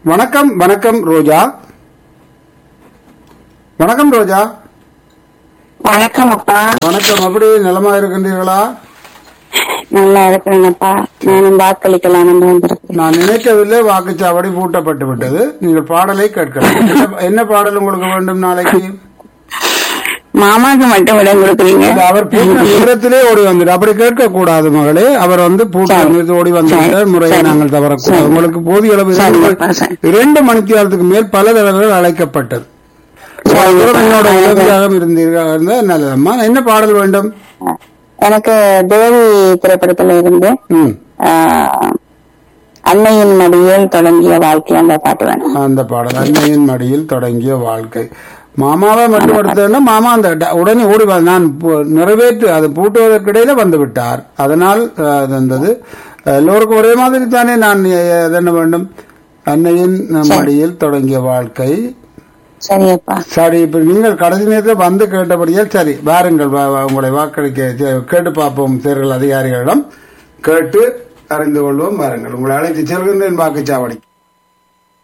வணக்கம் வணக்கம் ரோஜா வணக்கம் ரோஜா வணக்கம் அப்பா வணக்கம் அப்படி நலமா இருக்கின்றீர்களா நல்லா இருக்கிறேங்கப்பா நானும் வாக்களிக்கலாம் வந்திருக்கேன் நான் நினைக்கவில்லை வாக்குச்சாவடி பூட்டப்பட்டு விட்டது நீங்கள் பாடலை கேட்கலாம் என்ன- என்ன பாடல் உங்களுக்கு வேண்டும் நாளைக்கு மாமாக்கு மட்டும் இடம் கொடுக்குறீங்க இல்ல, அவர் பூட்ட நேரத்திலே ஓடி வந்துட்டு அப்படி கேட்க கூடாது மகளே அவர் வந்து பூட்ட நிறுத்தி ஓடி வந்துவிட்டார் முறையை நாங்கள் தவறக்கூடாது உங்களுக்கு போதிய அளவு சரிப்பா, சரி. இரண்டு மணித்தியாலத்துக்கு மேல் பல தடவைகள் அழைக்கப்பட்டது சரிப்பா. என்னோட உதவியாக இருந்தீர்கள் இருந்தால் நல்லதம்மா என்ன பாடல் வேண்டும் எனக்கு தேவி திரைப்படத்துல இருந்து ம் ஆஹ், அன்னையின் மடியில் தொடங்கிய வாழ்க்கை அந்த பாட்டு வேணும் அந்த பாடல் அன்னையின் மடியில் தொடங்கிய வாழ்க்கை மாமாவை மட்டும் எடுத்தேன்னா மாமா அந்த ட- உடனே ஓடி வா- நான் பு- நிறைவேற்று அது பூட்டுவதற்கிடையில வந்து விட்டார் அதனால் அஹ், அது இருந்தது எல்லோருக்கும் ஒரே மாதிரி தானே நான் அஹ், அது என்ன வேண்டும் அன்னையின் மடியில் தொடங்கிய வாழ்க்கை சரியப்பா சரி இப்ப நீங்கள் கடைசி நேரத்தில் வந்து கேட்டபடியால் சரி வாருங்கள் வா- வா- உங்களை வாக்களிக்க கே- கேட்டு பார்ப்போம் தேர்தல் அதிகாரிகளிடம் கேட்டு அறிந்து கொள்வோம் வாருங்கள் உங்களை அழைத்து செல்கின்றேன் வாக்குச்சாவடி